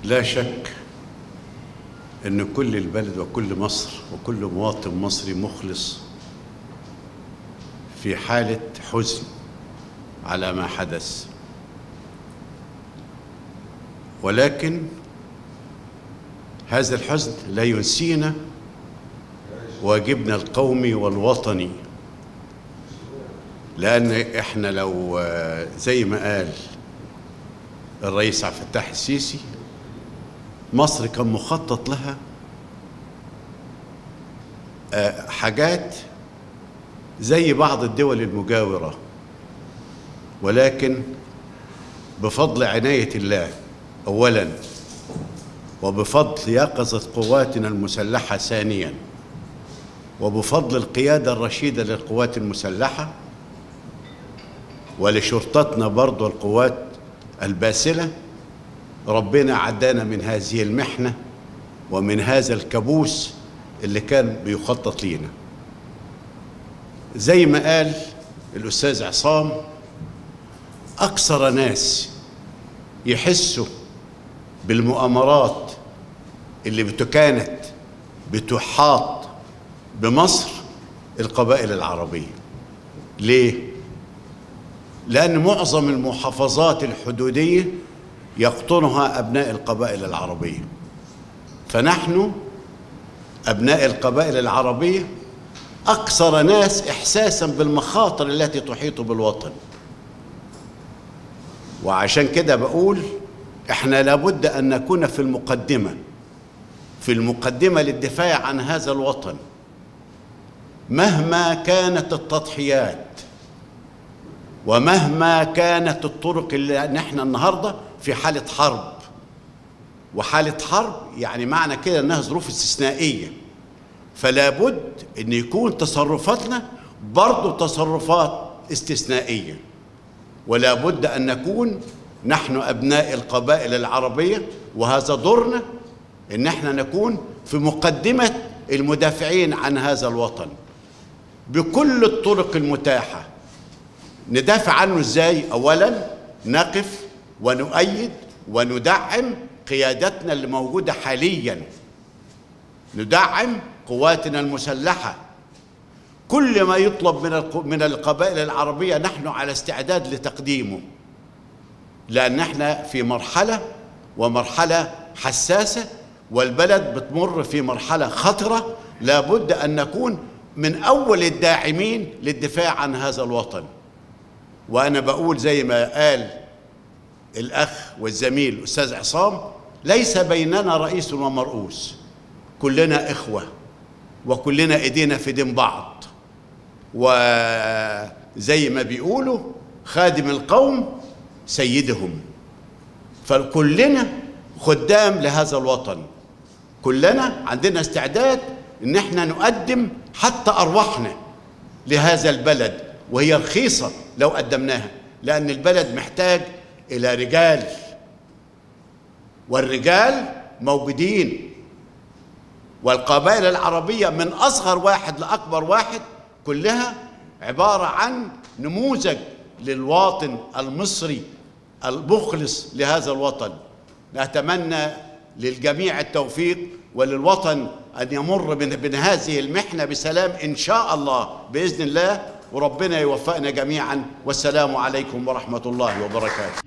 لا شك ان كل البلد وكل مصر وكل مواطن مصري مخلص في حاله حزن على ما حدث ولكن هذا الحزن لا ينسينا واجبنا القومي والوطني لان احنا لو زي ما قال الرئيس عبد الفتاح السيسي مصر كان مخطط لها حاجات زي بعض الدول المجاورة ولكن بفضل عناية الله أولا وبفضل يقظة قواتنا المسلحة ثانيا وبفضل القيادة الرشيدة للقوات المسلحة ولشرطتنا برضو القوات الباسلة ربنا عدانا من هذه المحنة ومن هذا الكابوس اللي كان بيخطط لينا زي ما قال الأستاذ عصام أكثر ناس يحسوا بالمؤامرات اللي كانت بتحاط بمصر القبائل العربية ليه؟ لأن معظم المحافظات الحدودية يقطنها أبناء القبائل العربية فنحن أبناء القبائل العربية أكثر ناس إحساسا بالمخاطر التي تحيط بالوطن وعشان كده بقول إحنا لابد أن نكون في المقدمة في المقدمة للدفاع عن هذا الوطن مهما كانت التضحيات ومهما كانت الطرق اللي نحن النهارده في حالة حرب وحالة حرب يعني معنى كده انها ظروف استثنائية فلا بد ان يكون تصرفاتنا برضه تصرفات استثنائية ولا بد ان نكون نحن ابناء القبائل العربية وهذا دورنا ان احنا نكون في مقدمة المدافعين عن هذا الوطن بكل الطرق المتاحه ندافع عنه ازاي اولا نقف ونؤيد وندعم قيادتنا اللي موجوده حاليا ندعم قواتنا المسلحه كل ما يطلب من من القبائل العربيه نحن على استعداد لتقديمه لان احنا في مرحله ومرحله حساسه والبلد بتمر في مرحله خطره لابد ان نكون من اول الداعمين للدفاع عن هذا الوطن وانا بقول زي ما قال الاخ والزميل الاستاذ عصام ليس بيننا رئيس ومرؤوس كلنا اخوه وكلنا ايدينا في دين بعض وزي ما بيقولوا خادم القوم سيدهم فكلنا خدام لهذا الوطن كلنا عندنا استعداد ان احنا نقدم حتى ارواحنا لهذا البلد وهي رخيصه لو قدمناها لأن البلد محتاج إلى رجال والرجال موجودين والقبائل العربية من أصغر واحد لأكبر واحد كلها عبارة عن نموذج للواطن المصري المخلص لهذا الوطن نتمنى للجميع التوفيق وللوطن أن يمر من هذه المحنة بسلام إن شاء الله بإذن الله وربنا يوفقنا جميعا والسلام عليكم ورحمة الله وبركاته